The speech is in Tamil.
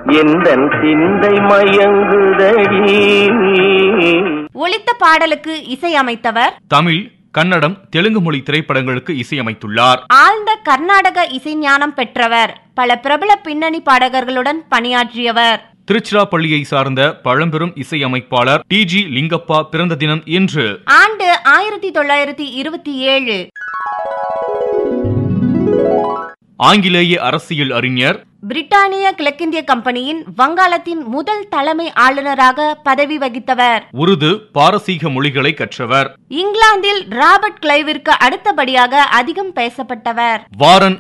எந்தன் சிந்தை மயங்குதடி ஒலித்த பாடலுக்கு இசையமைத்தவர் தமிழ் கன்னடம் தெலுங்கு மொழி திரைப்படங்களுக்கு இசையமைத்துள்ளார் ஆழ்ந்த கர்நாடக இசைஞானம் பெற்றவர் பல பிரபல பின்னணி பாடகர்களுடன் பணியாற்றியவர் திருச்சிராப்பள்ளியை சார்ந்த பழம்பெரும் இசையமைப்பாளர் டி ஜி லிங்கப்பா பிறந்த தினம் இன்று ஆண்டு ஆயிரத்தி தொள்ளாயிரத்தி இருபத்தி ஏழு ஆங்கிலேய அரசியல் அறிஞர் பிரிட்டானிய கிழக்கிந்திய கம்பெனியின் வங்காளத்தின் முதல் தலைமை ஆளுநராக பதவி வகித்தவர் உருது பாரசீக மொழிகளை கற்றவர் இங்கிலாந்தில் ராபர்ட் கிளைவிற்கு அடுத்தபடியாக அதிகம் பேசப்பட்டவர் வாரன்